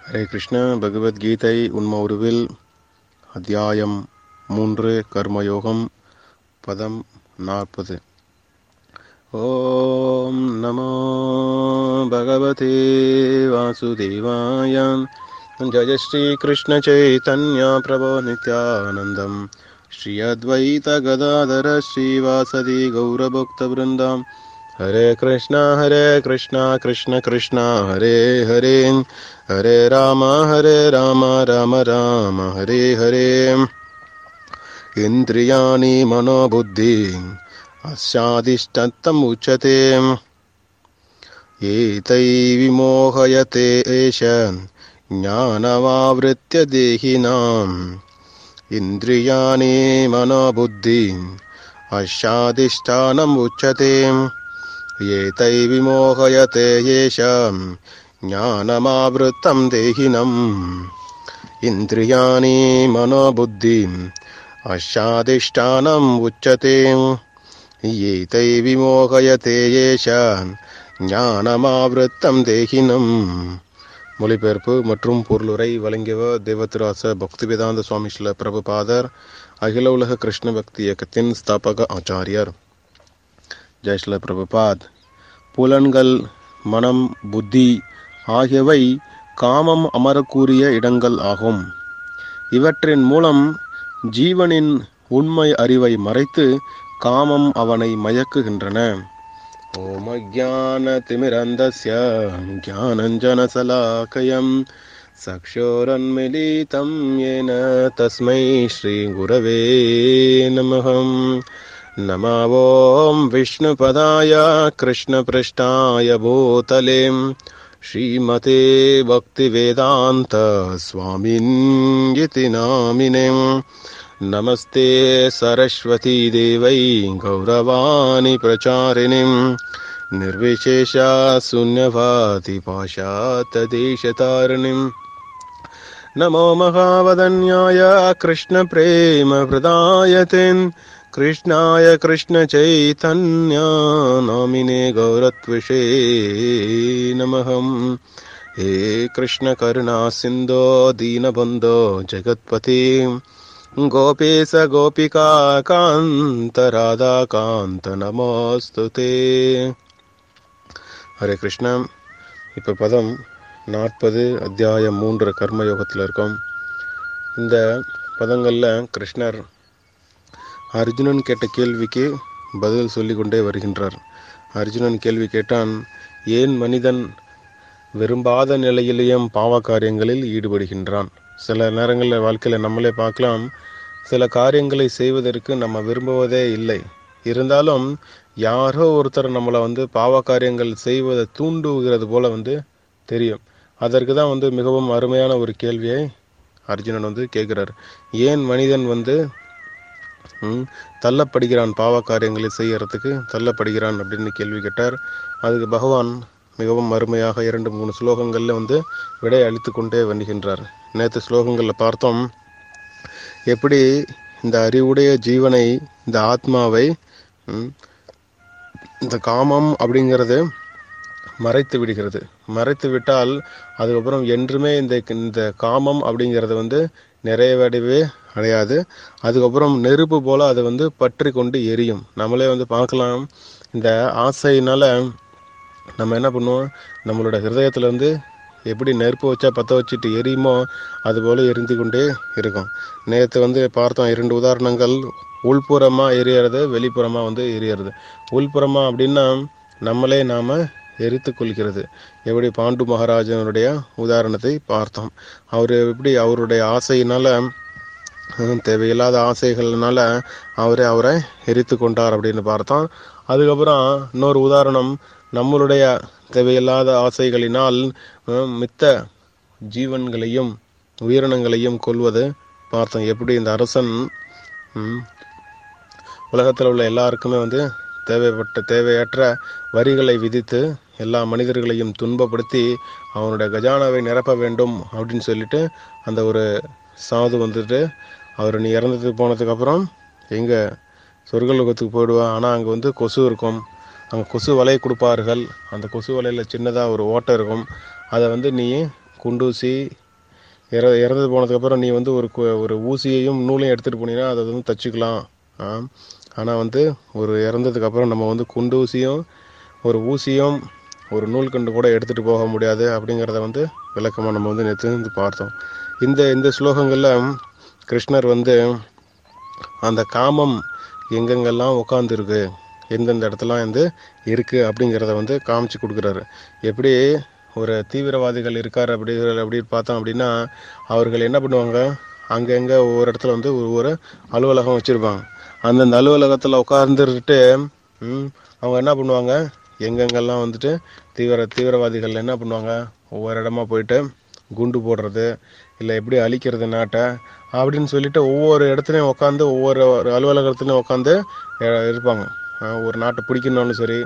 ஹரே கிருஷ்ண பகவத்கீதை உண்ம உருவில் அத்தியாயம் மூன்று கர்மயோகம் பதம் நாற்பது ஓம் நமோ பகவதே வாசுதேவாய ஜய ஸ்ரீ கிருஷ்ண சைதன்ய பிரபோ நித்யானந்தம் ஸ்ரீ அத்வைத கதாதர ஸ்ரீவாசதி கௌரபோக்த பிருந்தாம் ஹரே கிருஷ்ணா ஹரே கிருஷ்ணா கிருஷ்ண கிருஷ்ணா ஹரே ஹரே ஹரே ராம ஹரே ராம ராம ராம ஹரே ஹரே இந்திரியாணி மனோபுத்தி अस्यादिष्टन्तम् उच्यते एतै विमोहयते एष ज्ञानमावृत्य देहिनाम् इन्द्रियाणि मनोबुद्धि अस्यादिष्टानम् उच्यते एतै विमोहयते येष ज्ञानमावृत्तं देहिनम् इन्द्रियाणि मनोबुद्धिम् अस्यादिष्टानम् उच्यते एतै விமோகயதே ஏஷ ஞானமாவிருத்தம் தேகினம் மொழிபெயர்ப்பு மற்றும் பொருளுரை வழங்கியவர் தேவத்திராச பக்திவேதாந்த சுவாமி ஸ்ல பிரபுபாதர் அகில உலக கிருஷ்ண பக்தி இயக்கத்தின் ஸ்தாபக ஆச்சாரியர் ஜெய்ஸ்ல பிரபுபாத் புலன்கள் மனம் புத்தி ஆகியவை காமம் அமரக்கூடிய இடங்கள் ஆகும் இவற்றின் மூலம் ஜீவனின் உண்மை அறிவை மறைத்து காமம் அவனை மயக்குகின்றன ஓம் அஜான திமிரந்தஸ்ய ஞானஞ்சனசலாக்கயம் சக்ஷோரன்மிலிதம் ஏன தஸ்மை ஸ்ரீ குரவே நமகம் नमावों विष्णुपदाय कृष्णपृष्ठाय भूतले श्रीमते भक्तिवेदान्त स्वामिन्यति नामिने नमस्ते सरस्वती देवै गौरवाणि प्रचारिणीं निर्विशेषा शून्यभाति पाशातदेशतारिणीम् नमो महावदन्याय कृष्णप्रेमहृदायतेन् कृष्णाय कृष्णचैतन्या नामिने गौरत्विषे नमः हे कृष्णकरुणा सिन्धो दीनबन्धो जगत्पते गोपेश गोपिका कान्त ராதாகாந்த நமோஸ்து தே ஹரே கிருஷ்ணா இப்போ பதம் நாற்பது அத்தியாயம் மூன்று கர்மயோகத்தில் இருக்கோம் இந்த பதங்களில் கிருஷ்ணர் அர்ஜுனன் கேட்ட கேள்விக்கு பதில் சொல்லிக்கொண்டே வருகின்றார் அர்ஜுனன் கேள்வி கேட்டான் ஏன் மனிதன் விரும்பாத நிலையிலேயும் பாவ காரியங்களில் ஈடுபடுகின்றான் சில நேரங்களில் வாழ்க்கையில் நம்மளே பார்க்கலாம் சில காரியங்களை செய்வதற்கு நம்ம விரும்புவதே இல்லை இருந்தாலும் யாரோ ஒருத்தர் நம்மளை வந்து பாவ காரியங்கள் செய்வதை தூண்டுகிறது போல வந்து தெரியும் அதற்கு தான் வந்து மிகவும் அருமையான ஒரு கேள்வியை அர்ஜுனன் வந்து கேட்குறார் ஏன் மனிதன் வந்து தள்ளப்படுகிறான் பாவ காரியங்களை செய்யறதுக்கு தள்ளப்படுகிறான் அப்படின்னு கேள்வி கேட்டார் அதுக்கு பகவான் மிகவும் அருமையாக இரண்டு மூணு ஸ்லோகங்களில் வந்து விடை அளித்து கொண்டே வருகின்றார் நேற்று ஸ்லோகங்களில் பார்த்தோம் எப்படி இந்த அறிவுடைய ஜீவனை இந்த ஆத்மாவை இந்த காமம் அப்படிங்கிறது மறைத்து விடுகிறது மறைத்து விட்டால் அதுக்கப்புறம் என்றுமே இந்த இந்த காமம் அப்படிங்கிறது வந்து நிறைவடையவே அடையாது அதுக்கப்புறம் நெருப்பு போல அது வந்து பற்றி கொண்டு எரியும் நம்மளே வந்து பார்க்கலாம் இந்த ஆசையினால நம்ம என்ன பண்ணுவோம் நம்மளோட ஹிருதயத்தில் வந்து எப்படி நெருப்பு வச்சா பற்ற வச்சுட்டு எரியுமோ அது போல எரிந்து கொண்டே இருக்கும் நேற்று வந்து பார்த்தோம் இரண்டு உதாரணங்கள் உள்புறமாக எரியறது வெளிப்புறமாக வந்து எரியறது உள்புறமாக அப்படின்னா நம்மளே நாம் எரித்து கொள்கிறது எப்படி பாண்டு மகாராஜனுடைய உதாரணத்தை பார்த்தோம் அவர் எப்படி அவருடைய ஆசையினால தேவையில்லாத ஆசைகள்னால அவரே அவரை எரித்து கொண்டார் அப்படின்னு பார்த்தோம் அதுக்கப்புறம் இன்னொரு உதாரணம் நம்மளுடைய தேவையில்லாத ஆசைகளினால் மித்த ஜீவன்களையும் உயிரினங்களையும் கொள்வது பார்த்தோம் எப்படி இந்த அரசன் உலகத்தில் உள்ள எல்லாருக்குமே வந்து தேவைப்பட்ட தேவையற்ற வரிகளை விதித்து எல்லா மனிதர்களையும் துன்பப்படுத்தி அவனுடைய கஜானாவை நிரப்ப வேண்டும் அப்படின்னு சொல்லிட்டு அந்த ஒரு சாது வந்துட்டு அவர் நீ இறந்தது போனதுக்கப்புறம் எங்கே சொர்க்கலோகத்துக்கு போயிடுவா ஆனால் அங்கே வந்து கொசு இருக்கும் அங்கே கொசு வலை கொடுப்பார்கள் அந்த கொசு வலையில் சின்னதாக ஒரு ஓட்டை இருக்கும் அதை வந்து நீ குண்டூசி இற இறந்து போனதுக்கப்புறம் நீ வந்து ஒரு கு- ஒரு ஊசியையும் நூலையும் எடுத்துகிட்டு போனீங்கன்னா அதை வந்து தச்சுக்கலாம் ஆனால் வந்து ஒரு இறந்ததுக்கப்புறம் நம்ம வந்து குண்டூசியும் ஒரு ஊசியும் ஒரு நூல்கண்டு கூட எடுத்துகிட்டு போக முடியாது அப்படிங்கிறத வந்து விளக்கமாக நம்ம வந்து நேற்று வந்து பார்த்தோம் இந்த இந்த ஸ்லோகங்களில் கிருஷ்ணர் வந்து அந்த காமம் எங்கெங்கெல்லாம் உட்காந்துருக்கு எந்தெந்த இடத்துலாம் வந்து இருக்குது அப்படிங்கிறத வந்து காமிச்சு கொடுக்குறாரு எப்படி ஒரு தீவிரவாதிகள் இருக்கார் அப்படி அப்படி பார்த்தோம் அப்படின்னா அவர்கள் என்ன பண்ணுவாங்க அங்கங்கே ஒவ்வொரு இடத்துல வந்து ஒவ்வொரு அலுவலகம் வச்சுருப்பாங்க அந்தந்த அலுவலகத்தில் உட்கார்ந்துட்டு ம், அவங்க என்ன பண்ணுவாங்க எங்கெங்கெல்லாம் வந்துட்டு தீவிர தீவிரவாதிகள் என்ன பண்ணுவாங்க ஒவ்வொரு இடமா போயிட்டு குண்டு போடுறது இல்லை எப்படி அழிக்கிறது நாட்டை அப்படின்னு சொல்லிட்டு ஒவ்வொரு இடத்துலையும் உட்காந்து ஒவ்வொரு ஒரு அலுவலகத்துலையும் உட்காந்து அஹ், இருப்பாங்க அஹ், ஒரு நாட்டை பிடிக்கணும்னாலும் சரி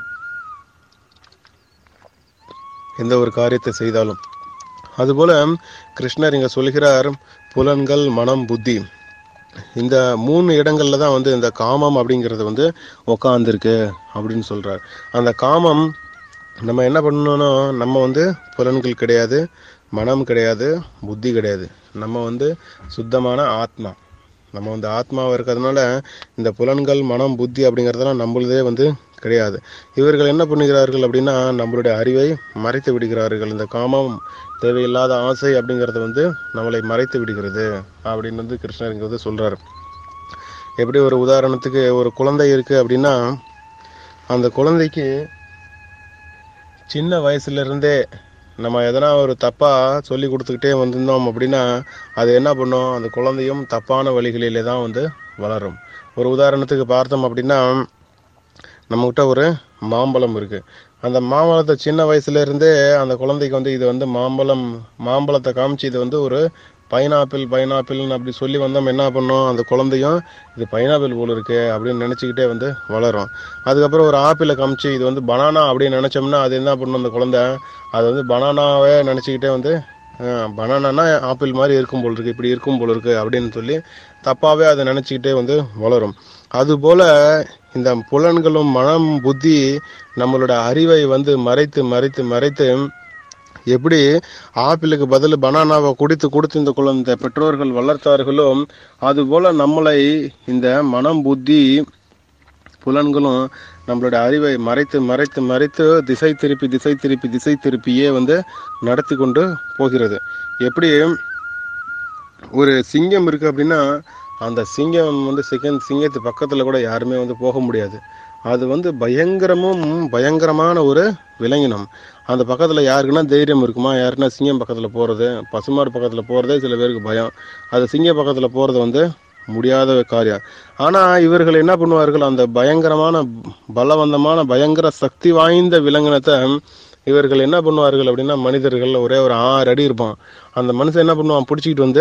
எந்த ஒரு காரியத்தை செய்தாலும் அதுபோல கிருஷ்ணர் இங்க சொல்கிறார் புலன்கள் மனம் புத்தி இந்த மூணு இடங்கள்ல தான் வந்து இந்த காமம் அப்படிங்கிறது வந்து உக்காந்துருக்கு அப்படின்னு சொல்றார் அந்த காமம் நம்ம என்ன பண்ணணும்னா நம்ம வந்து புலன்கள் கிடையாது மனம் கிடையாது புத்தி கிடையாது நம்ம வந்து சுத்தமான ஆத்மா நம்ம வந்து ஆத்மாவாக இருக்கிறதுனால இந்த புலன்கள் மனம் புத்தி அப்படிங்கிறதெல்லாம் நம்மளுதே வந்து கிடையாது இவர்கள் என்ன பண்ணுகிறார்கள் அப்படின்னா நம்மளுடைய அறிவை மறைத்து விடுகிறார்கள் இந்த காமம் தேவையில்லாத ஆசை அப்படிங்கிறது வந்து நம்மளை மறைத்து விடுகிறது அப்படின்னு வந்து கிருஷ்ணர் இங்க வந்து சொல்றாரு எப்படி ஒரு உதாரணத்துக்கு ஒரு குழந்தை இருக்கு அப்படின்னா அந்த குழந்தைக்கு சின்ன வயசுல இருந்தே நம்ம எதனா ஒரு தப்பா சொல்லி கொடுத்துக்கிட்டே வந்திருந்தோம் அப்படின்னா அது என்ன பண்ணும் அந்த குழந்தையும் தப்பான வழிகளிலே தான் வந்து வளரும் ஒரு உதாரணத்துக்கு பார்த்தோம் அப்படின்னா நம்மகிட்ட ஒரு மாம்பழம் இருக்கு அந்த மாம்பழத்தை சின்ன வயசுல இருந்தே அந்த குழந்தைக்கு வந்து இது வந்து மாம்பழம் மாம்பழத்தை காமிச்சு இது வந்து ஒரு பைனாப்பிள் பைனாப்பிள்னு அப்படி சொல்லி வந்தோம் என்ன பண்ணோம் அந்த குழந்தையும் இது பைனாப்பிள் போல் இருக்கு அப்படின்னு நினச்சிக்கிட்டே வந்து வளரும் அதுக்கப்புறம் ஒரு ஆப்பிளை காமிச்சு இது வந்து பனானா அப்படின்னு நினச்சோம்னா அது என்ன பண்ணும் அந்த குழந்தை அது வந்து பனானாவே நினச்சிக்கிட்டே வந்து பனானானா ஆப்பிள் மாதிரி இருக்கும் போல் இருக்கு இப்படி இருக்கும் போல் இருக்கு அப்படின்னு சொல்லி தப்பாவே அதை நினச்சிக்கிட்டே வந்து வளரும் அதுபோல இந்த புலன்களும் மனம் புத்தி நம்மளோட அறிவை வந்து மறைத்து மறைத்து மறைத்து எப்படி ஆப்பிளுக்கு பதில் பனானாவை குடித்து கொடுத்து இந்த குழந்தை பெற்றோர்கள் வளர்த்தார்களோ அதுபோல நம்மளை இந்த மனம் புத்தி புலன்களும் நம்மளோட அறிவை மறைத்து மறைத்து மறைத்து திசை திருப்பி திசை திருப்பி திசை திருப்பியே வந்து நடத்தி கொண்டு போகிறது எப்படி ஒரு சிங்கம் இருக்கு அப்படின்னா அந்த சிங்கம் வந்து சிங்கம் சிங்கத்து பக்கத்துல கூட யாருமே வந்து போக முடியாது அது வந்து பயங்கரமும் பயங்கரமான ஒரு விலங்கினம் அந்த பக்கத்துல யாருக்குன்னா தைரியம் இருக்குமா யாருன்னா சிங்கம் பக்கத்துல போறது பசுமாடு பக்கத்துல போறதே சில பேருக்கு பயம் அது சிங்க பக்கத்துல போறது வந்து முடியாத காரியம் ஆனா இவர்கள் என்ன பண்ணுவார்கள் அந்த பயங்கரமான பலவந்தமான பயங்கர சக்தி வாய்ந்த விலங்கினத்தை இவர்கள் என்ன பண்ணுவார்கள் அப்படின்னா மனிதர்கள் ஒரே ஒரு ஆறு அடி இருப்பான் அந்த மனுஷன் என்ன பண்ணுவான் பிடிச்சிக்கிட்டு வந்து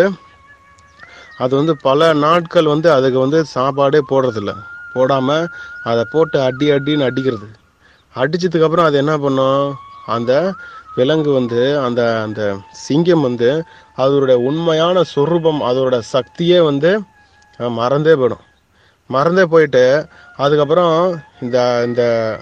அது வந்து பல நாட்கள் வந்து அதுக்கு வந்து சாப்பாடே போடுறதில்ல போடாம அதை போட்டு அடி அடின்னு அடிக்கிறது அடிச்சதுக்கு அப்புறம் அது என்ன பண்ணும் அந்த விலங்கு வந்து அந்த அந்த சிங்கம் வந்து அதோட உண்மையான சொரூபம் அதோட சக்தியே வந்து அஹ், மறந்தே போயிடும் மறந்தே போயிட்டு அதுக்கப்புறம் இந்த இந்த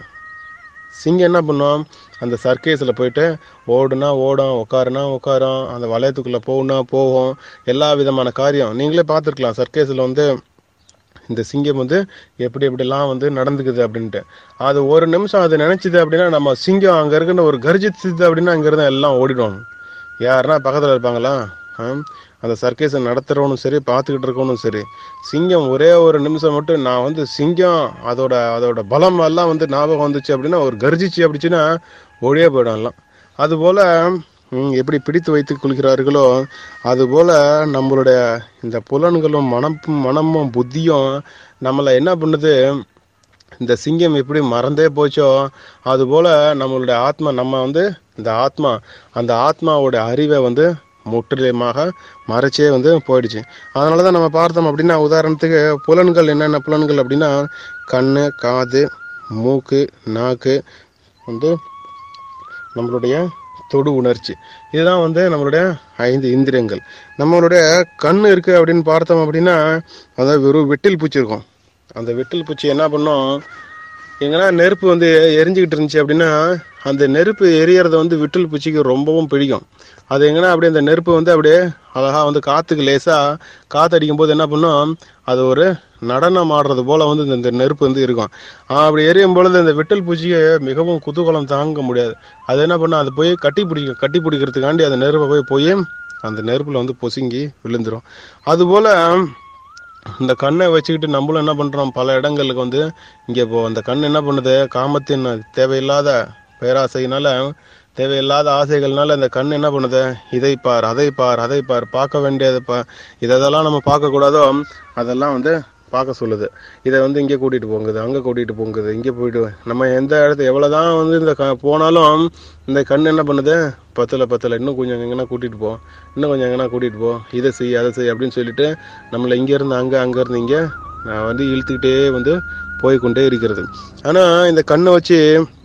சிங்கம் என்ன பண்ணும் அந்த சர்க்கேஸில் போயிட்டு ஓடுனா ஓடும் உட்காருனா உட்காரும் அந்த வளையத்துக்குள்ளே போகுனா போகும் எல்லா விதமான காரியம் நீங்களே பார்த்துருக்கலாம் சர்க்கேஸில் வந்து இந்த சிங்கம் வந்து எப்படி எப்படிலாம் வந்து நடந்துக்குது அப்படின்ட்டு அது ஒரு நிமிஷம் அது நினைச்சுது அப்படின்னா நம்ம சிங்கம் அங்கே இருக்கிற ஒரு கர்ஜிச்சுது அப்படின்னா அங்கேருந்து எல்லாம் ஓடிடுவாங்க யாருன்னா பக்கத்தில் இருப்பாங்களா ஆ? அந்த சர்க்கேஸை நடத்துகிறவனும் சரி பார்த்துக்கிட்டு இருக்கவனும் சரி சிங்கம் ஒரே ஒரு நிமிஷம் மட்டும் நான் வந்து சிங்கம் அதோட அதோட பலம் எல்லாம் வந்து ஞாபகம் வந்துச்சு அப்படின்னா ஒரு கர்ஜிச்சு அப்படிச்சுன்னா ஒழியே போயிடும் எல்லாம் அதுபோல ம், எப்படி பிடித்து வைத்துக் கொள்கிறார்களோ அதுபோல நம்மளுடைய இந்த புலன்களும் மனம் மனமும் புத்தியும் நம்மளை என்ன பண்ணுது இந்த சிங்கம் எப்படி மறந்தே போச்சோ அதுபோல நம்மளுடைய ஆத்மா நம்ம வந்து இந்த ஆத்மா அந்த ஆத்மாவோட அறிவை வந்து முற்றிலுமாக மறைச்சே வந்து போயிடுச்சு அதனால தான் நம்ம பார்த்தோம் அப்படின்னா உதாரணத்துக்கு புலன்கள் என்னென்ன புலன்கள் அப்படின்னா கண்ணு காது மூக்கு நாக்கு வந்து நம்மளுடைய தொடு உணர்ச்சி இதுதான் வந்து நம்மளுடைய ஐந்து இந்திரியங்கள் நம்மளுடைய கண் இருக்கு அப்படின்னு பார்த்தோம் அப்படின்னா அதாவது வெறும் வெட்டில் பூச்சி இருக்கும் அந்த வெட்டில் பூச்சி என்ன பண்ணும் எங்கன்னா நெருப்பு வந்து எரிஞ்சுக்கிட்டு இருந்துச்சு அப்படின்னா அந்த நெருப்பு எரியறத வந்து விட்டல் பூச்சிக்கு ரொம்பவும் பிடிக்கும் அது எங்கன்னா அப்படியே அந்த நெருப்பு வந்து அப்படியே அழகா வந்து காத்துக்கு லேசா காத்தடிக்கும் போது என்ன பண்ணும் அது ஒரு நடனம் ஆடுறது போல வந்து இந்த- இந்த நெருப்பு வந்து இருக்கும் ஆஹ் அப்படி எரியும் பொழுது இந்த விட்டல் பூச்சிக்கு மிகவும் குதூகலம் தாங்க முடியாது அது என்ன பண்ணும் அது போய் கட்டி பிடிக்கும் கட்டி பிடிக்கிறதுக்காண்டி அந்த நெருப்பை போய் போய் அந்த நெருப்புல வந்து பொசுங்கி விழுந்துரும் அதுபோல இந்த கண்ணை வச்சுக்கிட்டு நம்மளும் என்ன பண்றோம் பல இடங்களுக்கு வந்து இங்க இப்போ அந்த கண் என்ன பண்ணுது காமத்தின் தேவையில்லாத பேராசையினால தேவையில்லாத ஆசைகள்னால இந்த கண் என்ன பண்ணுது இதை பார் அதை பார் அதை பார் பார்க்க வேண்டியது பா இதெல்லாம் நம்ம பார்க்க கூடாதோ அதெல்லாம் வந்து பார்க்க சொல்லுது இதை வந்து இங்கே கூட்டிட்டு போங்குது அங்கே கூட்டிட்டு போங்குது இங்கே போயிட்டு நம்ம எந்த இடத்து எவ்வளவுதான் வந்து இந்த க போனாலும் இந்த கண் என்ன பண்ணுது பத்தல பத்தல இன்னும் கொஞ்சம் எங்கன்னா கூட்டிட்டு போ இன்னும் கொஞ்சம் எங்கன்னா கூட்டிட்டு போ இதை செய் அதை செய் அப்படின்னு சொல்லிட்டு நம்மளை இங்க இருந்து அங்க அங்க இருந்து இங்க நான் வந்து இழுத்துக்கிட்டே வந்து போய் கொண்டே இருக்கிறது ஆனா இந்த கண்ணை வச்சு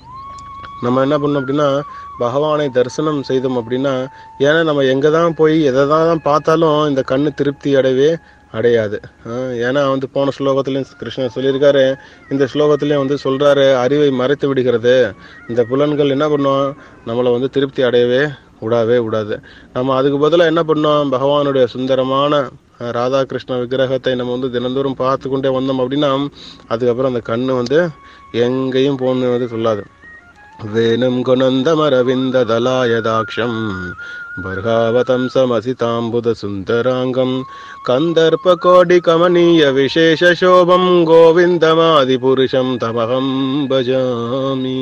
நம்ம என்ன பண்ணோம் அப்படின்னா பகவானை தரிசனம் செய்தோம் அப்படின்னா ஏன்னா நம்ம எங்க தான் போய் எதை தான் பார்த்தாலும் இந்த கண்ணு திருப்தி அடையவே அடையாது ஆஹ் ஏன்னா வந்து போன ஸ்லோகத்திலையும் கிருஷ்ணர் சொல்லியிருக்காரு இந்த ஸ்லோகத்திலையும் வந்து சொல்றாரு அறிவை மறைத்து விடுகிறது இந்த புலன்கள் என்ன பண்ணும் நம்மளை வந்து திருப்தி அடையவே விடாவே விடாது நம்ம அதுக்கு பதிலாக என்ன பண்ணோம் பகவானுடைய சுந்தரமான அஹ், ராதாகிருஷ்ண விக்கிரகத்தை நம்ம வந்து தினந்தோறும் பார்த்து கொண்டே வந்தோம் அப்படின்னா அதுக்கப்புறம் அந்த கண்ணு வந்து எங்கேயும் போகணும்னு வந்து சொல்லாது வேணும் குணந்தமரவிந்த தலாயதாட்சம் பர்காவதம் சமசிதாம்புத சுந்தராங்கம் கந்தர்ப்ப கோடி கமனீய விசேஷ சோபம் கோவிந்தமாதி புருஷம் தமகம் பஜாமி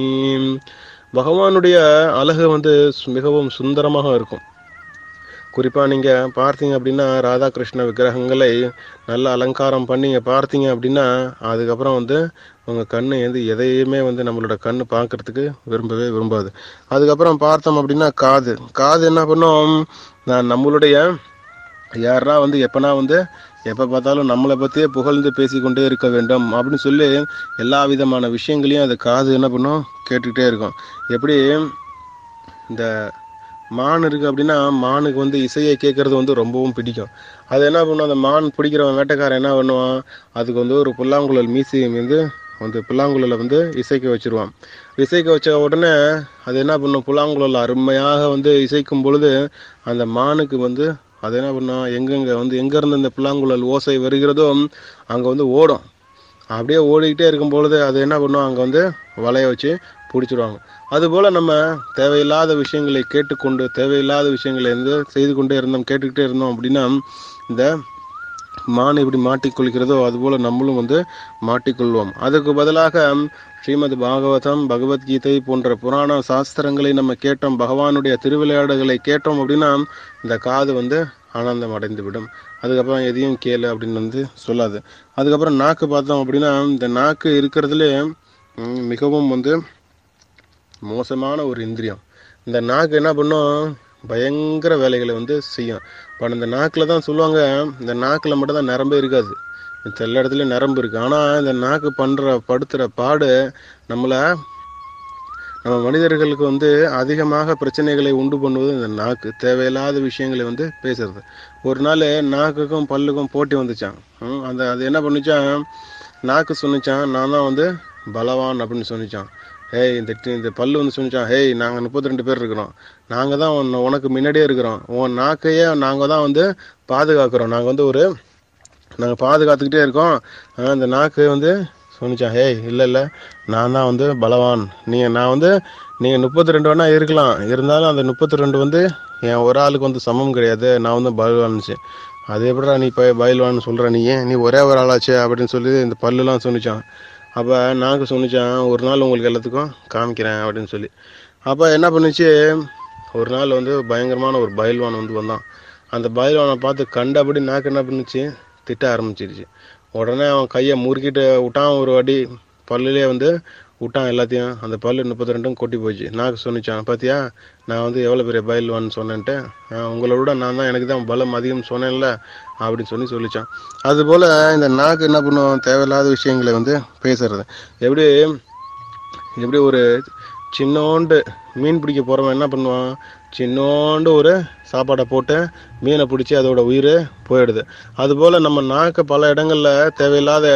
பகவானுடைய அழகு வந்து சு- மிகவும் சுந்தரமாக இருக்கும் குறிப்பா நீங்க பார்த்தீங்க அப்படின்னா ராதாகிருஷ்ண விக்கிரகங்களை நல்ல அலங்காரம் பண்ணி நீங்க பார்த்தீங்க அப்படின்னா அதுக்கப்புறம் வந்து உங்க கண்ணு வந்து எதையுமே வந்து நம்மளோட கண்ணு பார்க்கறதுக்கு விரும்பவே விரும்பாது அதுக்கப்புறம் பார்த்தோம் அப்படின்னா காது காது என்ன பண்ணும் நான் நம்மளுடைய யாரா வந்து எப்பனா வந்து எப்ப பார்த்தாலும் நம்மளை பத்தியே புகழ்ந்து பேசிக்கொண்டே இருக்க வேண்டும் அப்படின்னு சொல்லி எல்லா விதமான விஷயங்களையும் அது காது என்ன பண்ணும் கேட்டுக்கிட்டே இருக்கும் எப்படி இந்த மான் இருக்கு அப்படின்னா மானுக்கு வந்து இசையை கேட்கறது வந்து ரொம்பவும் பிடிக்கும் அது என்ன பண்ணும் அந்த மான் பிடிக்கிறவன் வேட்டைக்காரன் என்ன பண்ணுவான் அதுக்கு வந்து ஒரு புல்லாங்குழல் மீசியம் வந்து வந்து புல்லாங்குழலை வந்து இசைக்க வச்சிருவான் இசைக்க வச்ச உடனே அது என்ன பண்ணும் புல்லாங்குழல் அருமையாக வந்து இசைக்கும் பொழுது அந்த மானுக்கு வந்து அது என்ன பண்ணும் எங்கெங்க வந்து எங்க இருந்து இந்த புல்லாங்குழல் ஓசை வருகிறதோ அங்க வந்து ஓடும் அப்படியே ஓடிக்கிட்டே இருக்கும் பொழுது அது என்ன பண்ணும் அங்கே வந்து வலைய வச்சு பிடிச்சிருவாங்க அதுபோல் நம்ம தேவையில்லாத விஷயங்களை கேட்டுக்கொண்டு தேவையில்லாத விஷயங்களை வந்து செய்து கொண்டே இருந்தோம் கேட்டுக்கிட்டே இருந்தோம் அப்படின்னா இந்த மான் எப்படி மாட்டிக்கொள்கிறதோ அதுபோல நம்மளும் வந்து மாட்டிக்கொள்வோம் அதுக்கு பதிலாக ஸ்ரீமத் பாகவதம் பகவத்கீதை போன்ற புராண சாஸ்திரங்களை நம்ம கேட்டோம் பகவானுடைய திருவிளையாடுகளை கேட்டோம் அப்படின்னா இந்த காது வந்து ஆனந்தம் அடைந்து விடும் அதுக்கப்புறம் எதையும் கேளு அப்படின்னு வந்து சொல்லாது அதுக்கப்புறம் நாக்கு பார்த்தோம் அப்படின்னா இந்த நாக்கு இருக்கிறதுலே ம், மிகவும் வந்து மோசமான ஒரு இந்திரியம் இந்த நாக்கு என்ன பண்ணும் பயங்கர வேலைகளை வந்து செய்யும் இப்போ இந்த நாக்கில் தான் சொல்லுவாங்க இந்த நாக்கில் மட்டும் தான் நரம்பே இருக்காது மித்த எல்லா இடத்துலையும் நரம்பு இருக்கு ஆனால் இந்த நாக்கு பண்ணுற படுத்துகிற பாடு நம்மளை நம்ம மனிதர்களுக்கு வந்து அதிகமாக பிரச்சனைகளை உண்டு பண்ணுவது இந்த நாக்கு தேவையில்லாத விஷயங்களை வந்து பேசுறது ஒரு நாள் நாக்குக்கும் பல்லுக்கும் போட்டி வந்துச்சான் ம், அந்த அது என்ன பண்ணுச்சான் நாக்கு சொன்னிச்சான் நான் தான் வந்து பலவான் அப்படின்னு சொன்னிச்சான் ஏய் இந்த டி- இந்த பல்லு வந்து சொன்னிச்சான் ஹேய் நாங்கள் முப்பத்தி ரெண்டு பேர் இருக்கிறோம் நாங்கள் தான் உன்னை- உனக்கு முன்னாடியே இருக்கிறோம் உன் நாக்கையே நாங்கள் தான் வந்து பாதுகாக்கிறோம் நாங்கள் வந்து ஒரு நாங்கள் பாதுகாத்துக்கிட்டே இருக்கோம் ஆனா, இந்த நாக்கு வந்து சொன்னிச்சான் ஹேய் இல்லை இல்லை நான் தான் வந்து பலவான் நீங்கள் நான் வந்து நீங்கள் முப்பத்தி ரெண்டு வேணா இருக்கலாம் இருந்தாலும் அந்த முப்பத்தி ரெண்டு வந்து என் ஒரு ஆளுக்கு வந்து சமம் கிடையாது நான் வந்து பலவான்னுச்சு அது எப்படிடா நீ இப்போ பயில்வான்னு சொல்கிற நீ நீ ஒரே ஒரு ஆளாச்சே அப்படின்னு சொல்லி இந்த பல்லுலாம் சொன்னிச்சான் அப்போ நாக்கு சொன்னிச்சான் ஒரு நாள் உங்களுக்கு எல்லாத்துக்கும் காமிக்கிறேன் அப்படின்னு சொல்லி அப்போ என்ன பண்ணுச்சு ஒரு நாள் வந்து பயங்கரமான ஒரு பயில்வான் வந்து வந்தான் அந்த பயில்வானை பார்த்து கண்டபடி நாக்கு என்ன பண்ணுச்சு திட்ட ஆரம்பிச்சிருச்சு உடனே அவன் கையை முறுக்கிட்டு விட்டான் ஒரு வாட்டி பல்லுலேயே வந்து விட்டான் எல்லாத்தையும் அந்த பல்லு முப்பத்தி ரெண்டும் கொட்டி போச்சு நாக்கு சொன்னிச்சான் பாத்தியா நான் வந்து எவ்வளோ பெரிய பயில்வான்னு சொன்னேன்ட்டு "ஆஹ், உங்களை விட நான் தான் எனக்கு தான் பலம் அதிகம் சொன்னேன்ல அப்படின்னு சொல்லி சொல்லிச்சான் அதுபோல் இந்த நாக்கு என்ன பண்ணும் தேவையில்லாத விஷயங்களை வந்து பேசுறது எப்படி எப்படி ஒரு சின்னோண்டு மீன் பிடிக்க போகிறவன் என்ன பண்ணுவான் சின்னோண்டு ஒரு சாப்பாடை போட்டு மீனை பிடிச்சி அதோட உயிர் போயிடுது அதுபோல் நம்ம நாக்கு பல இடங்களில் தேவையில்லாத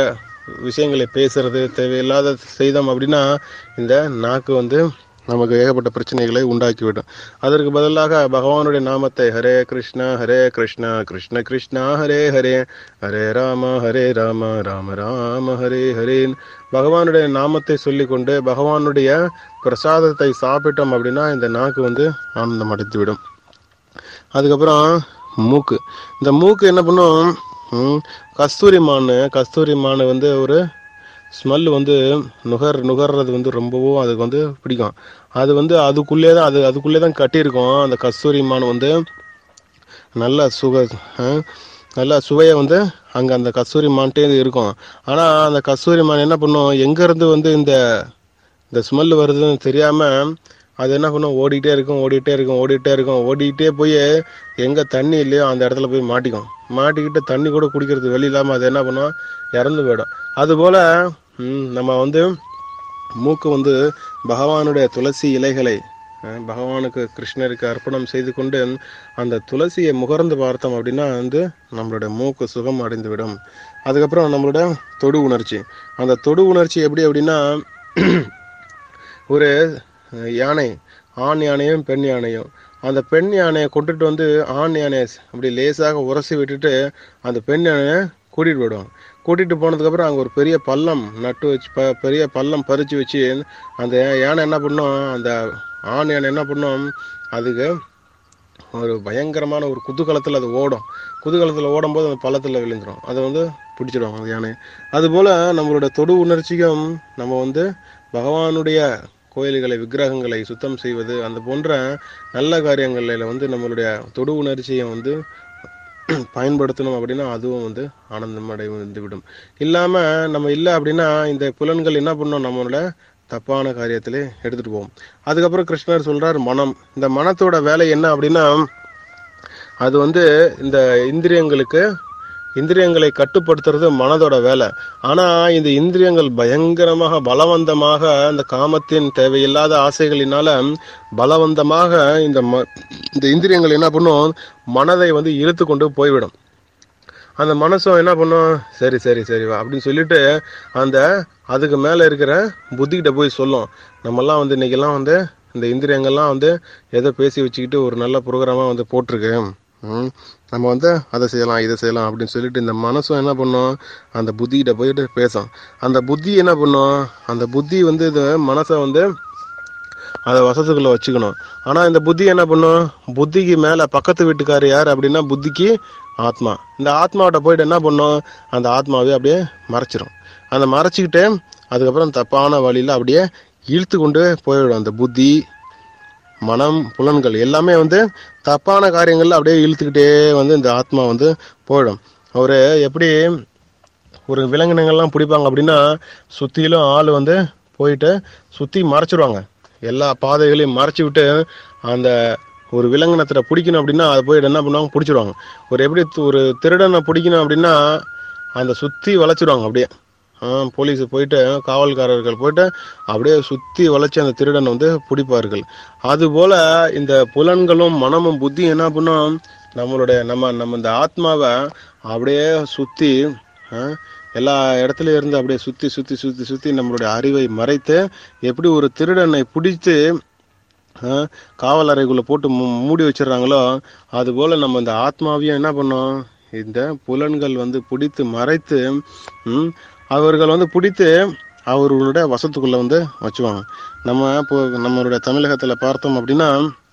விஷயங்களை பேசுறது தேவையில்லாத செய்தோம் அப்படின்னா இந்த நாக்கு வந்து நமக்கு ஏகப்பட்ட பிரச்சனைகளை உண்டாக்கிவிடும் அதற்கு பதிலாக பகவானுடைய நாமத்தை ஹரே கிருஷ்ணா ஹரே கிருஷ்ணா கிருஷ்ண கிருஷ்ணா ஹரே ஹரே ஹரே ராம ஹரே ராம ராம ராம ஹரே ஹரேன் பகவானுடைய நாமத்தை சொல்லிக்கொண்டு பகவானுடைய பிரசாதத்தை சாப்பிட்டோம் அப்படின்னா இந்த நாக்கு வந்து ஆனந்தம் அடைத்துவிடும் அதுக்கப்புறம் மூக்கு இந்த மூக்கு என்ன பண்ணும் ம், கஸ்தூரி மான் கஸ்தூரி மான் வந்து ஒரு ஸ்மெல் வந்து நுகர் நுகர்றது வந்து ரொம்பவும் அதுக்கு வந்து பிடிக்கும் அது வந்து அதுக்குள்ளே தான் அது அதுக்குள்ளே தான் கட்டியிருக்கும் அந்த கஸ்தூரி மான் வந்து நல்ல சுக ஆ, நல்ல சுவையை வந்து அங்கே அந்த கஸ்தூரி மான்ட்டே இருக்கும் ஆனால் அந்த கஸ்தூரி மான் என்ன பண்ணும் எங்கேருந்து வந்து இந்த இந்த ஸ்மெல் வருதுன்னு தெரியாமல் அது என்ன பண்ணும் ஓடிட்டே இருக்கும் ஓடிட்டே இருக்கும் ஓடிட்டே இருக்கும் ஓடிட்டே போய் எங்கே தண்ணி இல்லையோ அந்த இடத்துல போய் மாட்டிக்கும் மாட்டிக்கிட்டு தண்ணி கூட குடிக்கிறது வெளி இல்லாமல் அது என்ன பண்ணும் இறந்து போயிடும் அதுபோல் ம், நம்ம வந்து மூக்கு வந்து பகவானுடைய துளசி இலைகளை அஹ், பகவானுக்கு கிருஷ்ணருக்கு அர்ப்பணம் செய்து கொண்டு அந்த துளசியை முகர்ந்து பார்த்தோம் அப்படின்னா வந்து நம்மளுடைய மூக்கு சுகம் அடைந்து விடும் அதுக்கப்புறம் நம்மளோட தொடு உணர்ச்சி அந்த தொடு உணர்ச்சி எப்படி அப்படின்னா ஒரு அஹ், யானை ஆண் யானையும் பெண் யானையும் அந்த பெண் யானையை கொண்டுட்டு வந்து ஆண் யானையை அப்படி லேசாக உரசி விட்டுட்டு அந்த பெண் யானையை கூட்டிட்டு போயிடுவாங்க கூட்டிட்டு போனதுக்கப்புறம் அங்கே ஒரு பெரிய பள்ளம் நட்டு வச்சு ப பெரிய பள்ளம் பறித்து வச்சு அந்த யானை என்ன பண்ணும் அந்த ஆண் யானை என்ன பண்ணும் அதுக்கு ஒரு பயங்கரமான ஒரு குதூகலத்தில் அது ஓடும் குதூகலத்தில் ஓடும்போது அந்த பள்ளத்தில் விழுந்துடும் அதை வந்து பிடிச்சிடுவாங்க அந்த யானை அதுபோல் நம்மளோட தொடு உணர்ச்சிக்கும் நம்ம வந்து பகவானுடைய கோயில்களை விக்கிரகங்களை சுத்தம் செய்வது அந்த போன்ற நல்ல காரியங்களில் வந்து நம்மளுடைய தொடு உணர்ச்சியை வந்து பயன்படுத்தணும் அப்படின்னா அதுவும் வந்து ஆனந்தம் அடைந்து விடும் இல்லாமல் நம்ம இல்லை அப்படின்னா இந்த புலன்கள் என்ன பண்ணும் நம்மளோட தப்பான காரியத்திலே எடுத்துட்டு போகும் அதுக்கப்புறம் கிருஷ்ணர் சொல்றார் மனம் இந்த மனத்தோட வேலை என்ன அப்படின்னா அது வந்து இந்த இந்திரியங்களுக்கு இந்திரியங்களை கட்டுப்படுத்துறது மனதோட வேலை ஆனா இந்த இந்திரியங்கள் பயங்கரமாக பலவந்தமாக இந்த காமத்தின் தேவையில்லாத ஆசைகளினால பலவந்தமாக இந்த ம- இந்த இந்திரியங்கள் என்ன பண்ணும் மனதை வந்து இழுத்து கொண்டு போய்விடும் அந்த மனசும் என்ன பண்ணும் சரி சரி சரி வா அப்படின்னு சொல்லிட்டு அந்த அதுக்கு மேலே இருக்கிற புத்திகிட்ட போய் சொல்லும் நம்மெல்லாம் வந்து இன்னைக்கெல்லாம் வந்து இந்த இந்திரியங்கள்லாம் வந்து ஏதோ பேசி வச்சுக்கிட்டு ஒரு நல்ல ப்ரோக்ராமாக வந்து போட்டிருக்கு ம், நம்ம வந்து அதை செய்யலாம் இதை செய்யலாம் அப்படின்னு சொல்லிட்டு இந்த மனசும் என்ன பண்ணும் அந்த புத்திகிட்ட போயிட்டு பேசும் அந்த புத்தி என்ன பண்ணும் அந்த புத்தி வந்து இது மனசை வந்து அதை வசத்துக்குள்ள வச்சுக்கணும் ஆனா இந்த புத்தி என்ன பண்ணும் புத்திக்கு மேல பக்கத்து வீட்டுக்காரர் யார் அப்படின்னா புத்திக்கு ஆத்மா இந்த ஆத்மாவிட்ட போயிட்டு என்ன பண்ணும் அந்த ஆத்மாவே அப்படியே மறைச்சிரும் அந்த மறைச்சிக்கிட்டு அதுக்கப்புறம் தப்பான வழியில அப்படியே இழுத்து கொண்டு போயிடும் அந்த புத்தி மனம் புலன்கள் எல்லாமே வந்து தப்பான காரியங்கள்ல அப்படியே இழுத்துக்கிட்டே வந்து இந்த ஆத்மா வந்து போயிடும் ஒரு எப்படி ஒரு விலங்கினங்கள்லாம் பிடிப்பாங்க அப்படின்னா சுத்திலும் ஆள் வந்து போயிட்டு சுத்தி மறைச்சிருவாங்க எல்லா பாதைகளையும் மறைச்சி விட்டு அந்த ஒரு விலங்கினத்தை பிடிக்கணும் அப்படின்னா அதை போயிட்டு என்ன பண்ணுவாங்க பிடிச்சிருவாங்க ஒரு எப்படி து- ஒரு திருடனை பிடிக்கணும் அப்படின்னா அந்த சுத்தி வளைச்சிருவாங்க அப்படியே ஆ, போலீஸ் போயிட்டு காவல்காரர்கள் போயிட்டு அப்படியே சுத்தி வளைச்சு அந்த திருடனை வந்து பிடிப்பார்கள் அதுபோல இந்த புலன்களும் மனமும் புத்தியும் என்ன பண்ணும் நம்மளுடைய நம்ம நம்ம இந்த ஆத்மாவை அப்படியே சுத்தி ஆ, எல்லா இடத்துல இருந்து அப்படியே சுத்தி சுத்தி சுத்தி சுத்தி நம்மளுடைய அறிவை மறைத்து எப்படி ஒரு திருடனை பிடித்து ஆ, காவல் அறைக்குள்ள போட்டு மூ- மூடி வச்சிடுறாங்களோ அதுபோல நம்ம இந்த ஆத்மாவையும் என்ன பண்ணோம் இந்த புலன்கள் வந்து பிடித்து மறைத்து ம், அவர்கள் வந்து பிடித்து அவர்களுடைய வசத்துக்குள்ள வந்து வச்சுவாங்க நம்ம இப்போ நம்மளுடைய தமிழகத்துல பார்த்தோம் அப்படின்னா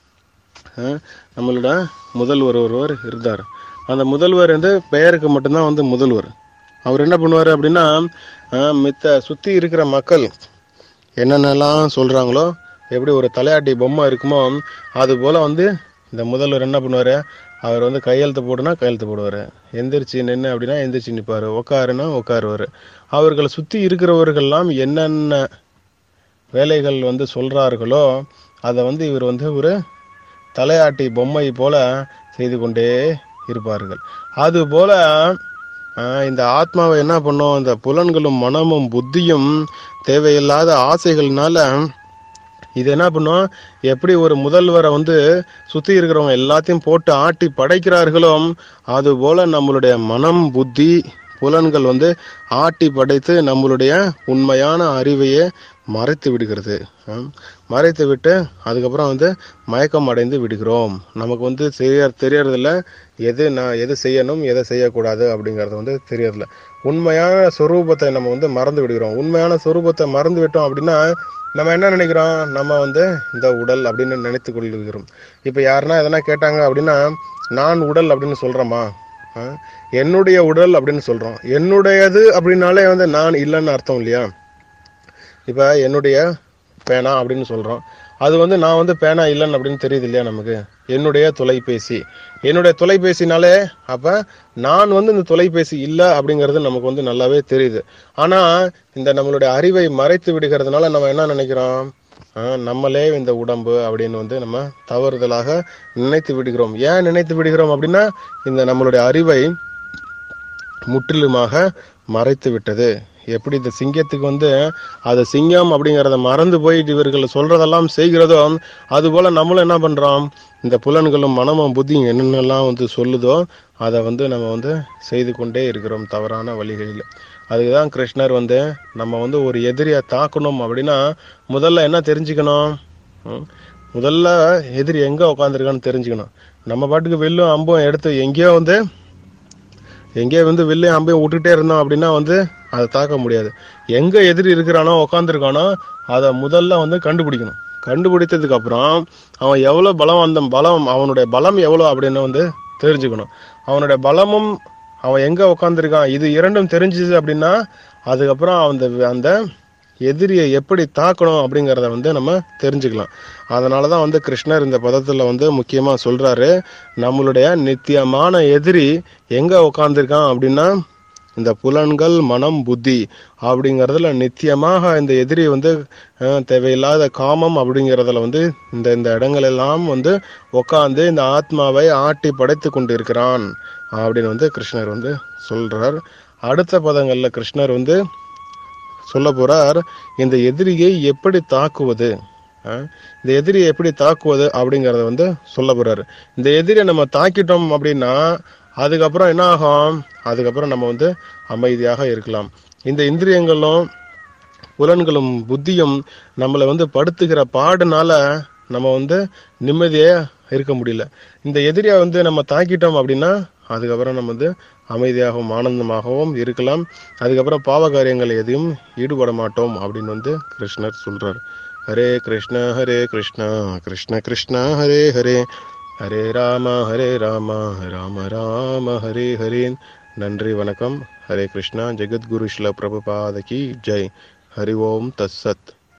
ஆ, நம்மளோட முதல்வர் ஒருவர் இருந்தார் அந்த முதல்வர் வந்து பெயருக்கு மட்டும்தான் வந்து முதல்வர் அவர் என்ன பண்ணுவார் அப்படின்னா ஆ, மித்த சுத்தி இருக்கிற மக்கள் என்னென்னலாம் சொல்றாங்களோ எப்படி ஒரு தலையாட்டி பொம்மை இருக்குமோ அது போல வந்து இந்த முதல்வர் என்ன பண்ணுவாரு அவர் வந்து கையெழுத்து போடுனா கையெழுத்து போடுவார் எந்திரிச்சு நின்று அப்படின்னா எந்திரிச்சு நிற்பார் உட்காருன்னா உட்காருவார் அவர்களை சுற்றி இருக்கிறவர்கள்லாம் என்னென்ன வேலைகள் வந்து சொல்றார்களோ அதை வந்து இவர் வந்து ஒரு தலையாட்டி பொம்மை போல செய்து கொண்டே இருப்பார்கள் அது போல ஆஹ், இந்த ஆத்மாவை என்ன பண்ணும் இந்த புலன்களும் மனமும் புத்தியும் தேவையில்லாத ஆசைகள்னால இது என்ன பண்ணும் எப்படி ஒரு முதல்வரை வந்து சுத்தி இருக்கிறவங்க எல்லாத்தையும் போட்டு ஆட்டி படைக்கிறார்களோ அது போல நம்மளுடைய மனம் புத்தி புலன்கள் வந்து ஆட்டி படைத்து நம்மளுடைய உண்மையான அறிவையே மறைத்து விடுகிறது ஆம். மறைத்து விட்டு அதுக்கப்புறம் வந்து மயக்கம் அடைந்து விடுகிறோம் நமக்கு வந்து தெரிய தெரியறதில்ல எது நான் எது செய்யணும் எதை செய்யக்கூடாது அப்படிங்கிறது வந்து தெரியறதில்ல உண்மையான சொரூபத்தை நம்ம வந்து மறந்து விடுகிறோம் உண்மையான சொரூபத்தை மறந்து விட்டோம் அப்படின்னா நம்ம என்ன நினைக்கிறோம் நம்ம வந்து இந்த உடல் அப்படின்னு நினைத்து கொள்கிறோம் இப்போ யாருன்னா எதனா கேட்டாங்க அப்படின்னா நான் உடல் அப்படின்னு சொல்றோமா ஆ? என்னுடைய உடல் அப்படின்னு சொல்றோம் என்னுடையது அப்படின்னாலே வந்து நான் இல்லைன்னு அர்த்தம் இல்லையா இப்போ என்னுடைய பேனா அப்படின்னு சொல்கிறோம் அது வந்து நான் வந்து பேனா இல்லைன்னு அப்படின்னு தெரியுது இல்லையா நமக்கு என்னுடைய தொலைபேசி என்னுடைய தொலைபேசினாலே அப்போ நான் வந்து இந்த தொலைபேசி இல்லை அப்படிங்கிறது நமக்கு வந்து நல்லாவே தெரியுது ஆனால் இந்த நம்மளுடைய அறிவை மறைத்து விடுகிறதுனால நம்ம என்ன நினைக்கிறோம் ஆ, நம்மளே இந்த உடம்பு அப்படின்னு வந்து நம்ம தவறுதலாக நினைத்து விடுகிறோம் ஏன் நினைத்து விடுகிறோம் அப்படின்னா இந்த நம்மளுடைய அறிவை முற்றிலுமாக மறைத்து விட்டது எப்படி இந்த சிங்கத்துக்கு வந்து அது சிங்கம் அப்படிங்கிறத மறந்து போயிட்டு இவர்கள் சொல்றதெல்லாம் செய்கிறதோ அது போல நம்மளும் என்ன பண்றோம் இந்த புலன்களும் மனமும் புத்தியும் என்னென்னலாம் வந்து சொல்லுதோ அதை வந்து நம்ம வந்து செய்து கொண்டே இருக்கிறோம் தவறான வழிகளில் அதுக்கு தான் கிருஷ்ணர் வந்து நம்ம வந்து ஒரு எதிரியை தாக்கணும் அப்படின்னா முதல்ல என்ன தெரிஞ்சுக்கணும் ம்? முதல்ல எதிரி எங்க உட்காந்துருக்கான்னு தெரிஞ்சுக்கணும் நம்ம பாட்டுக்கு வெள்ளும் அம்பும் எடுத்து எங்கேயோ வந்து எங்கேயோ வந்து வெளியே அம்பையும் விட்டுட்டே இருந்தோம் அப்படின்னா வந்து அதை தாக்க முடியாது எங்க எதிரி இருக்கிறானோ உட்காந்துருக்கானோ அதை முதல்ல வந்து கண்டுபிடிக்கணும் கண்டுபிடித்ததுக்கு அப்புறம் அவன் எவ்வளவு பலம் அந்த பலம் அவனுடைய பலம் எவ்வளவு அப்படின்னு வந்து தெரிஞ்சுக்கணும் அவனுடைய பலமும் அவன் எங்க உட்காந்துருக்கான் இது இரண்டும் தெரிஞ்சுது அப்படின்னா அதுக்கப்புறம் அந்த அந்த எதிரியை எப்படி தாக்கணும் அப்படிங்கிறத வந்து நம்ம தெரிஞ்சுக்கலாம் அதனால தான் வந்து கிருஷ்ணர் இந்த பதத்தில் வந்து முக்கியமாக சொல்கிறாரு நம்மளுடைய நித்தியமான எதிரி எங்கே உட்காந்துருக்கான் அப்படின்னா இந்த புலன்கள் மனம் புத்தி அப்படிங்கிறதுல நித்தியமாக இந்த எதிரி வந்து அஹ், தேவையில்லாத காமம் அப்படிங்கிறதுல வந்து இந்த இந்த இடங்கள் எல்லாம் வந்து உட்காந்து இந்த ஆத்மாவை ஆட்டி படைத்து கொண்டிருக்கிறான் அப்படின்னு வந்து கிருஷ்ணர் வந்து சொல்றார் அடுத்த பதங்கள்ல கிருஷ்ணர் வந்து சொல்ல போறார் இந்த எதிரியை எப்படி தாக்குவது அஹ், இந்த எதிரியை எப்படி தாக்குவது அப்படிங்கறத வந்து சொல்ல போறாரு இந்த எதிரியை நம்ம தாக்கிட்டோம் அப்படின்னா அதுக்கப்புறம் என்ன ஆகும் அதுக்கப்புறம் நம்ம வந்து அமைதியாக இருக்கலாம் இந்த இந்திரியங்களும் புலன்களும் புத்தியும் நம்மளை வந்து படுத்துகிற பாடுனால நம்ம வந்து நிம்மதியே இருக்க முடியல இந்த எதிரியை வந்து நம்ம தாக்கிட்டோம் அப்படின்னா அதுக்கப்புறம் நம்ம வந்து அமைதியாகவும் ஆனந்தமாகவும் இருக்கலாம் அதுக்கப்புறம் பாவ காரியங்கள் எதையும் ஈடுபட மாட்டோம் அப்படின்னு வந்து கிருஷ்ணர் சொல்றார் ஹரே கிருஷ்ண ஹரே கிருஷ்ணா கிருஷ்ண கிருஷ்ணா ஹரே ஹரே ஹரே ராம ஹரே ராம ராம ராம ஹரே ஹரே நன்றி வணக்கம் ஹரே கிருஷ்ணா ஜெகத்குரு ஸ்ல பிரபுபாத கி ஜெய் ஹரி ஓம் தத்சத்